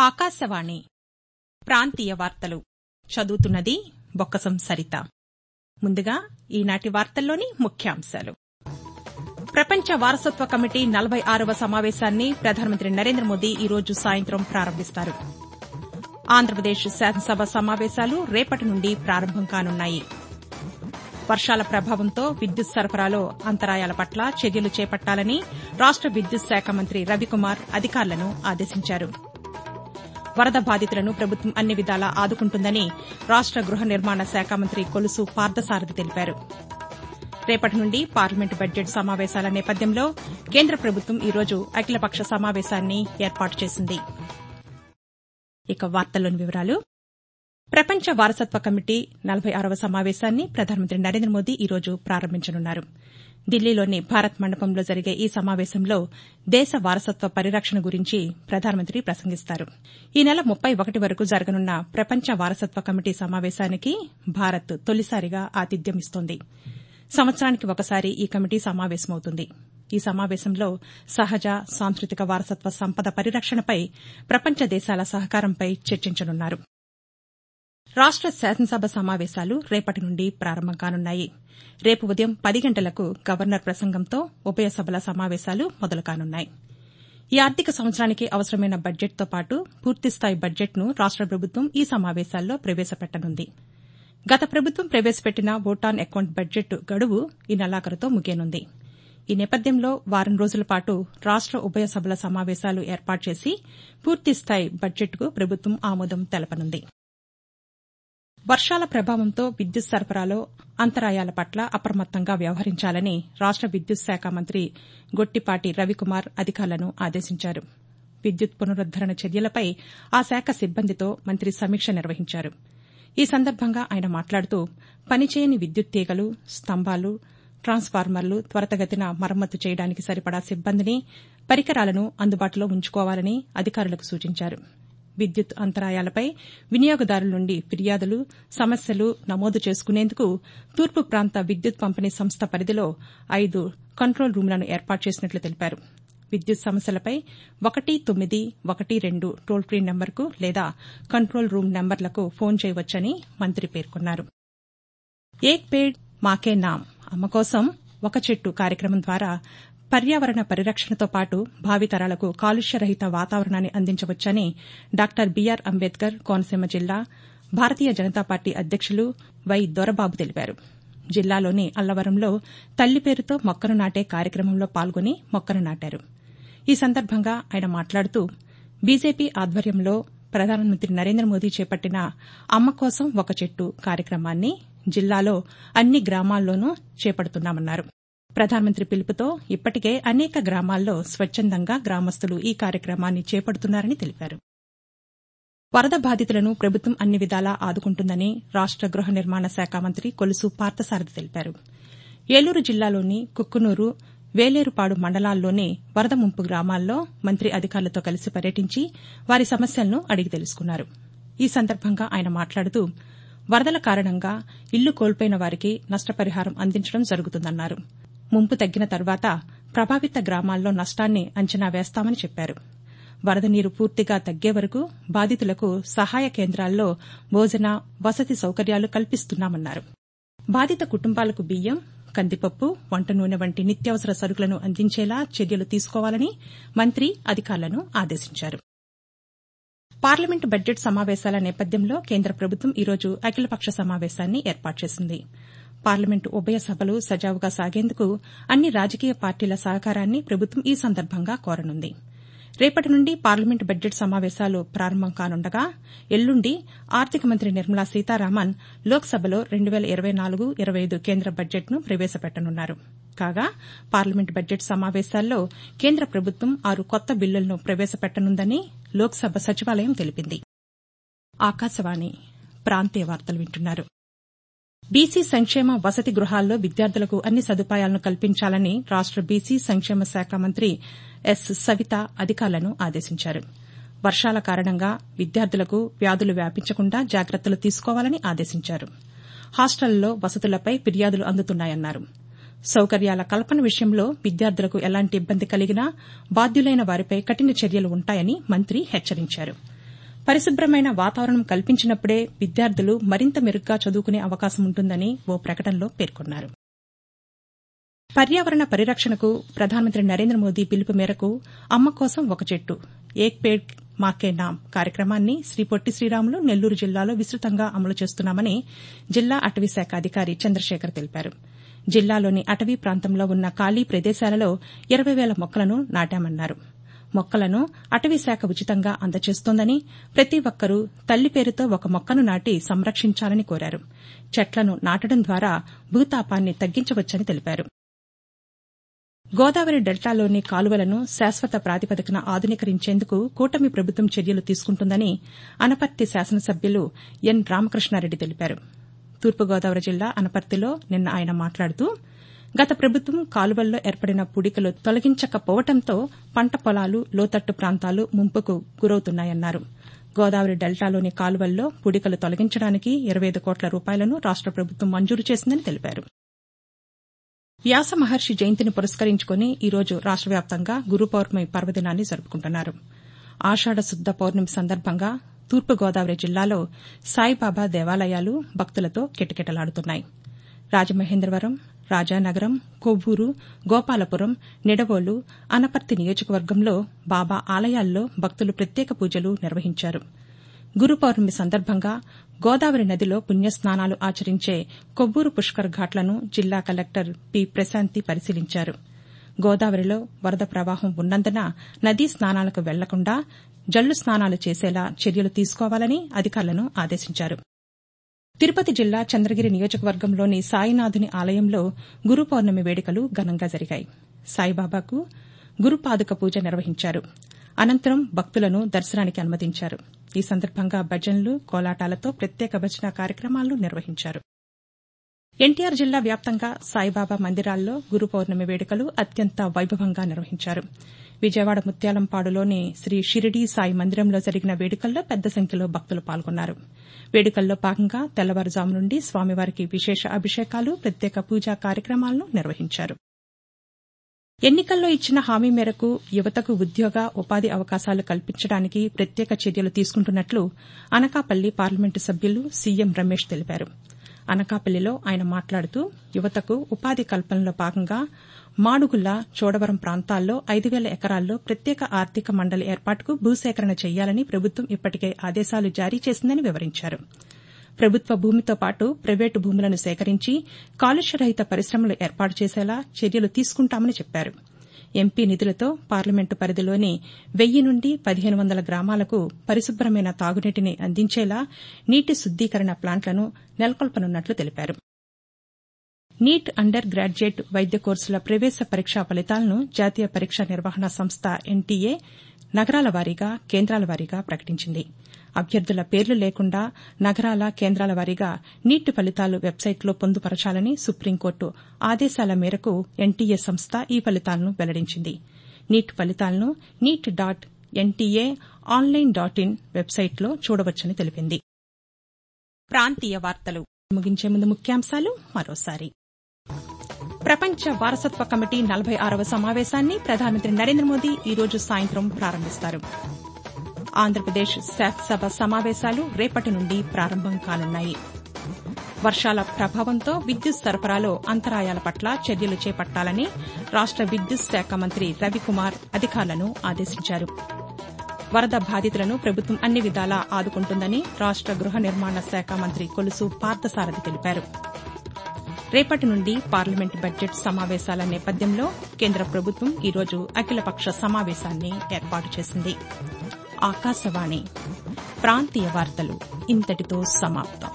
ఆకాశవాణి ప్రాంతీయ వార్తలు చదువుతున్నది బొక్కసం సరిత ముందుగా ఈనాటి వార్తల్లోని ముఖ్యాంశాలు ప్రపంచ వారసత్వ కమిటీ నలభై ఆరవ సమావేశాన్ని ప్రధానమంత్రి నరేంద్ర మోదీ ఈ రోజు సాయంత్రం ప్రారంభిస్తారు ఆంధ్రప్రదేశ్ శాసనసభ సమావేశాలు రేపటి నుండి ప్రారంభం కానున్నాయి వర్షాల ప్రభావంతో విద్యుత్ సరఫరాలో అంతరాయాల పట్ల చర్యలు చేపట్టాలని రాష్ట విద్యుత్ శాఖ మంత్రి రవికుమార్ అధికారులను ఆదేశించారు వరద బాధితులను ప్రభుత్వం అన్ని విధాలా ఆదుకుంటుందని రాష్ట గృహ నిర్మాణ శాఖ మంత్రి కొలుసు పార్థసారథి తెలిపారు రేపటి నుండి పార్లమెంటు బడ్జెట్ సమావేశాల నేపథ్యంలో కేంద్ర ప్రభుత్వం ఈ రోజు అఖిలపక్ష సమావేశాన్ని ఏర్పాటు చేసింది ఇక వార్తల్లోని వివరాలు ప్రపంచ వారసత్వ కమిటీ నలభై ఆరవ సమావేశాన్ని ప్రధానమంత్రి నరేంద్ర మోదీ ఈ రోజు ప్రారంభించనున్నారు ఢిల్లీలోని భారత్ మండపంలో జరిగే ఈ సమావేశంలో దేశ వారసత్వ పరిరక్షణ గురించి ప్రధానమంత్రి ప్రసంగిస్తారు ఈ నెల ముప్పై ఒకటి వరకు జరగనున్న ప్రపంచ వారసత్వ కమిటీ సమావేశానికి భారత్ తొలిసారిగా ఆతిథ్యమిస్తోంది సంవత్సరానికి ఒకసారి ఈ కమిటీ సమావేశమవుతుంది ఈ సమావేశంలో సహజ సాంస్కృతిక వారసత్వ సంపద పరిరక్షణపై ప్రపంచ దేశాల సహకారంపై చర్చించనున్నారు రాష్ట శాసనసభ సమావేశాలు రేపటి నుండి ప్రారంభం కానున్నాయి రేపు ఉదయం పది గంటలకు గవర్నర్ ప్రసంగంతో ఉభయ సభల సమావేశాలు మొదలు కానున్నాయి ఈ ఆర్థిక సంవత్సరానికి అవసరమైన బడ్జెట్తో పాటు పూర్తిస్థాయి బడ్జెట్ను రాష్ట ప్రభుత్వం ఈ సమావేశాల్లో ప్రవేశపెట్టనుంది గత ప్రభుత్వం ప్రవేశపెట్టిన ఓటాన్ అకౌంట్ బడ్జెట్ గడువు ఈ నెలాఖరుతో ముగియనుంది ఈ నేపథ్యంలో వారం రోజుల పాటు రాష్ట ఉభయ సభల సమావేశాలు ఏర్పాటు చేసి పూర్తిస్థాయి బడ్జెట్కు ప్రభుత్వం ఆమోదం తెలపనుంది వర్షాల ప్రభావంతో విద్యుత్ సరఫరాలో అంతరాయాల పట్ల అప్రమత్తంగా వ్యవహరించాలని రాష్ట విద్యుత్ శాఖ మంత్రి గొట్టిపాటి రవికుమార్ అధికారులను ఆదేశించారు విద్యుత్ పునరుద్దరణ చర్యలపై ఆ శాఖ సిబ్బందితో మంత్రి సమీక్ష నిర్వహించారు ఈ సందర్భంగా ఆయన మాట్లాడుతూ పనిచేయని విద్యుత్ తీగలు స్తంభాలు ట్రాన్స్ఫార్మర్లు త్వరితగతిన మరమ్మతు చేయడానికి సరిపడా సిబ్బందిని పరికరాలను అందుబాటులో ఉంచుకోవాలని అధికారులకు సూచించారు విద్యుత్ అంతరాయాలపై వినియోగదారుల నుండి ఫిర్యాదులు సమస్యలు నమోదు చేసుకునేందుకు తూర్పు ప్రాంత విద్యుత్ పంపిణీ సంస్థ పరిధిలో ఐదు కంట్రోల్ రూంలను ఏర్పాటు చేసినట్లు తెలిపారు విద్యుత్ సమస్యలపై ఒకటి తొమ్మిది ఒకటి రెండు టోల్ ఫ్రీ నెంబర్కు లేదా కంట్రోల్ రూం నెంబర్లకు ఫోన్ చేయవచ్చని మంత్రి పేర్కొన్నారు ఏక్ పేడ్ మాకే నామ్ అమ్మ కోసం ఒక చెట్టు కార్యక్రమం ద్వారా పర్యావరణ పరిరక్షణతో పాటు భావితరాలకు కాలుష్యరహిత వాతావరణాన్ని అందించవచ్చని డాక్టర్ బీఆర్ అంబేద్కర్ కోనసీమ జిల్లా భారతీయ జనతా పార్టీ అధ్యక్షులు వై దొరబాబు తెలిపారు జిల్లాలోని అల్లవరంలో తల్లి పేరుతో మొక్కను నాటే కార్యక్రమంలో పాల్గొని మొక్కను నాటారు ఈ సందర్భంగా ఆయన మాట్లాడుతూ బీజేపీ ఆధ్వర్యంలో ప్రధానమంత్రి నరేంద్ర మోదీ చేపట్టిన అమ్మ కోసం ఒక చెట్టు కార్యక్రమాన్ని జిల్లాలో అన్ని గ్రామాల్లోనూ చేపడుతున్నామన్నారు ప్రధానమంత్రి పిలుపుతో ఇప్పటికే అనేక గ్రామాల్లో స్వచ్చందంగా గ్రామస్తులు ఈ కార్యక్రమాన్ని చేపడుతున్నారని తెలిపారు వరద బాధితులను ప్రభుత్వం అన్ని విధాలా ఆదుకుంటుందని రాష్ట గృహ నిర్మాణ శాఖ మంత్రి కొలుసు పార్థసారథి తెలిపారు ఏలూరు జిల్లాలోని కుక్కునూరు వేలేరుపాడు మండలాల్లోని వరద ముంపు గ్రామాల్లో మంత్రి అధికారులతో కలిసి పర్యటించి వారి సమస్యలను అడిగి తెలుసుకున్నారు ఈ సందర్భంగా ఆయన మాట్లాడుతూ వరదల కారణంగా ఇల్లు కోల్పోయిన వారికి నష్టపరిహారం అందించడం జరుగుతుందన్నారు ముంపు తగ్గిన తర్వాత ప్రభావిత గ్రామాల్లో నష్టాన్ని అంచనా వేస్తామని చెప్పారు వరద నీరు పూర్తిగా తగ్గే వరకు బాధితులకు సహాయ కేంద్రాల్లో భోజన వసతి సౌకర్యాలు కల్పిస్తున్నామన్నారు బాధిత కుటుంబాలకు బియ్యం కందిపప్పు వంట నూనె వంటి నిత్యావసర సరుకులను అందించేలా చర్యలు తీసుకోవాలని మంత్రి అధికారులను ఆదేశించారు పార్లమెంటు బడ్జెట్ సమావేశాల నేపథ్యంలో కేంద్ర ప్రభుత్వం ఈ రోజు అఖిలపక్ష సమావేశాన్ని ఏర్పాటు చేసింది పార్లమెంటు ఉభయ సభలు సజావుగా సాగేందుకు అన్ని రాజకీయ పార్టీల సహకారాన్ని ప్రభుత్వం ఈ సందర్భంగా కోరనుంది రేపటి నుండి పార్లమెంటు బడ్జెట్ సమావేశాలు ప్రారంభం కానుండగా ఎల్లుండి ఆర్థిక మంత్రి నిర్మలా సీతారామన్ లోక్సభలో రెండు వేల ఇరవై నాలుగు ఇరవై ఐదు కేంద్ర బడ్జెట్ను ప్రవేశపెట్టనున్నారు కాగా పార్లమెంటు బడ్జెట్ సమావేశాల్లో కేంద్ర ప్రభుత్వం ఆరు కొత్త బిల్లులను ప్రవేశపెట్టనుందని లోక్సభ సచివాలయం తెలిపింది ఆకాశవాణి ప్రాంతీయ వార్తలు వింటున్నారు బీసీ సంక్షేమ వసతి గృహాల్లో విద్యార్థులకు అన్ని సదుపాయాలను కల్పించాలని రాష్ట బీసీ సంక్షేమ శాఖ మంత్రి ఎస్ సవిత అధికారులను ఆదేశించారు వర్షాల కారణంగా విద్యార్థులకు వ్యాధులు వ్యాపించకుండా జాగ్రత్తలు తీసుకోవాలని ఆదేశించారు హాస్టళ్లలో వసతులపై ఫిర్యాదులు అందుతున్నాయన్నారు సౌకర్యాల కల్పన విషయంలో విద్యార్థులకు ఎలాంటి ఇబ్బంది కలిగినా బాధ్యులైన వారిపై కఠిన చర్యలు ఉంటాయని మంత్రి హెచ్చరించారు పరిశుభ్రమైన వాతావరణం కల్పించినప్పుడే విద్యార్థులు మరింత మెరుగ్గా చదువుకునే అవకాశం ఉంటుందని ఓ ప్రకటనలో పేర్కొన్నారు పర్యావరణ పరిరక్షణకు ప్రధానమంత్రి నరేంద్ర మోదీ పిలుపు మేరకు అమ్మ కోసం ఒక చెట్టు ఏక్ పేడ్ మాకే నామ్ కార్యక్రమాన్ని శ్రీ పొట్టి శ్రీరాములు నెల్లూరు జిల్లాలో విస్తృతంగా అమలు చేస్తున్నామని జిల్లా అటవీశాఖ అధికారి చంద్రశేఖర్ తెలిపారు జిల్లాలోని అటవీ ప్రాంతంలో ఉన్న ఖాళీ ప్రదేశాలలో ఇరవై వేల మొక్కలను నాటామన్నారు మొక్కలను అటవీశాఖ ఉచితంగా అందజేస్తోందని ప్రతి ఒక్కరూ తల్లి పేరుతో ఒక మొక్కను నాటి సంరక్షించాలని కోరారు చెట్లను నాటడం ద్వారా భూతాపాన్ని తగ్గించవచ్చని తెలిపారు గోదావరి డెల్టాలోని కాలువలను శాశ్వత ప్రాతిపదికన ఆధునీకరించేందుకు కూటమి ప్రభుత్వం చర్యలు తీసుకుంటుందని అనపర్తి శాసనసభ్యులు ఎన్ రామకృష్ణారెడ్డి తెలిపారు తూర్పుగోదావరి జిల్లా అనపర్తిలో నిన్న ఆయన మాట్లాడుతూ గత ప్రభుత్వం కాలువల్లో ఏర్పడిన పుడికలు తొలగించకపోవడంతో పంట పొలాలు లోతట్టు ప్రాంతాలు ముంపుకు గురవుతున్నాయన్నారు గోదావరి డెల్టాలోని కాలువల్లో పుడికలు తొలగించడానికి ఇరవై ఐదు కోట్ల రూపాయలను రాష్ట ప్రభుత్వం మంజూరు చేసిందని తెలిపారు వ్యాస మహర్షి జయంతిని పురస్కరించుకుని ఈరోజు రాష్ట వ్యాప్తంగా గురు పౌర్ణమి పర్వదినాన్ని జరుపుకుంటున్నారు ఆషాఢ శుద్ద పౌర్ణమి సందర్భంగా తూర్పుగోదావరి జిల్లాలో సాయిబాబా దేవాలయాలు భక్తులతో కిటకిటలాడుతున్నాయి రాజమహేంద్రవరం రాజానగరం కొవ్వూరు గోపాలపురం నిడవోలు అనపర్తి నియోజకవర్గంలో బాబా ఆలయాల్లో భక్తులు ప్రత్యేక పూజలు నిర్వహించారు గురు పౌర్ణమి సందర్భంగా గోదావరి నదిలో పుణ్యస్నానాలు ఆచరించే కొవ్వూరు పుష్కర్ ఘాట్లను జిల్లా కలెక్టర్ పి ప్రశాంతి పరిశీలించారు గోదావరిలో వరద ప్రవాహం ఉన్నందున నదీ స్నానాలకు వెళ్లకుండా జల్లు స్నానాలు చేసేలా చర్యలు తీసుకోవాలని అధికారులను ఆదేశించారు తిరుపతి జిల్లా చంద్రగిరి నియోజకవర్గంలోని సాయినాథుని ఆలయంలో గురు పౌర్ణమి వేడుకలు ఘనంగా జరిగాయి సాయిబాబాకు గురుపాదుక పూజ నిర్వహించారు అనంతరం భక్తులను దర్శనానికి అనుమతించారు ఈ సందర్భంగా భజనలు కోలాటాలతో ప్రత్యేక భజన కార్యక్రమాలను నిర్వహించారు ఎన్టీఆర్ జిల్లా వ్యాప్తంగా సాయిబాబా మందిరాల్లో గురు పౌర్ణమి వేడుకలు అత్యంత వైభవంగా నిర్వహించారు విజయవాడ ముత్యాలంపాడులోని శ్రీ షిరిడీ సాయి మందిరంలో జరిగిన వేడుకల్లో పెద్ద సంఖ్యలో భక్తులు పాల్గొన్నారు వేడుకల్లో భాగంగా తెల్లవారుజాము నుండి స్వామివారికి విశేష అభిషేకాలు ప్రత్యేక పూజా కార్యక్రమాలను నిర్వహించారు ఎన్నికల్లో ఇచ్చిన హామీ మేరకు యువతకు ఉద్యోగ ఉపాధి అవకాశాలు కల్పించడానికి ప్రత్యేక చర్యలు తీసుకుంటున్నట్లు అనకాపల్లి పార్లమెంటు సభ్యులు సీఎం రమేష్ తెలిపారు అనకాపల్లిలో ఆయన మాట్లాడుతూ యువతకు ఉపాధి కల్పనలో భాగంగా మాడుగుల చోడవరం ప్రాంతాల్లో ఐదు వేల ఎకరాల్లో ప్రత్యేక ఆర్థిక మండలి ఏర్పాటుకు భూసేకరణ చేయాలని ప్రభుత్వం ఇప్పటికే ఆదేశాలు జారీ చేసిందని వివరించారు ప్రభుత్వ భూమితో పాటు ప్రైవేటు భూములను సేకరించి కాలుష్యరహిత పరిశ్రమలు ఏర్పాటు చేసేలా చర్యలు తీసుకుంటామని చెప్పారు ఎంపీ నిధులతో పార్లమెంటు పరిధిలోని వెయ్యి నుండి పదిహేను వందల గ్రామాలకు పరిశుభ్రమైన తాగునీటిని అందించేలా నీటి శుద్దీకరణ ప్లాంట్లను నెలకొల్పనున్నట్లు తెలిపారు నీట్ అండర్ గ్రాడ్యుయేట్ వైద్య కోర్సుల ప్రవేశ పరీక్షా ఫలితాలను జాతీయ పరీక్షా నిర్వహణ సంస్థ ఎన్టీఏ నగరాల వారీగా కేంద్రాల వారీగా ప్రకటించింది అభ్యర్థుల పేర్లు లేకుండా నగరాల కేంద్రాల వారీగా నీట్ ఫలితాలు వెబ్సైట్లో పొందుపరచాలని సుప్రీంకోర్టు ఆదేశాల మేరకు ఎన్టీఏ సంస్థ ఈ ఫలితాలను వెల్లడించింది నీట్ ఫలితాలను NEET dot NTA online dot in వెబ్సైట్లో చూడవచ్చని తెలిపింది ప్రాంతీయ వార్తలు ముగించే ముందు ముఖ్యాంశాలు మరోసారి ప్రపంచ వారసత్వ కమిటీ నలభై ఆరవ సమావేశాన్ని ప్రధానమంత్రి నరేంద్ర మోదీ ఈ రోజు సాయంత్రం ప్రారంభిస్తారు ఆంధ్రప్రదేశ్ శాసనసభ సమావేశాలు రేపటి నుండి ప్రారంభం కానున్నాయి వర్షాల ప్రభావంతో విద్యుత్ సరఫరాలో అంతరాయాల పట్ల చర్యలు చేపట్టాలని రాష్ట విద్యుత్ శాఖ మంత్రి రవికుమార్ అధికారులను ఆదేశించారు వరద బాధితులను ప్రభుత్వం అన్ని విధాలా ఆదుకుంటుందని రాష్ట గృహ నిర్మాణ శాఖ మంత్రి కొలుసు పార్థసారథి తెలిపారు రేపటి నుండి పార్లమెంట్ బడ్జెట్ సమావేశాల నేపథ్యంలో కేంద్ర ప్రభుత్వం ఈరోజు అఖిలపక్ష సమావేశాన్ని ఏర్పాటు చేసింది ఆకాశవాణి ప్రాంతీయ వార్తలు ఇంతటితో సమాప్తం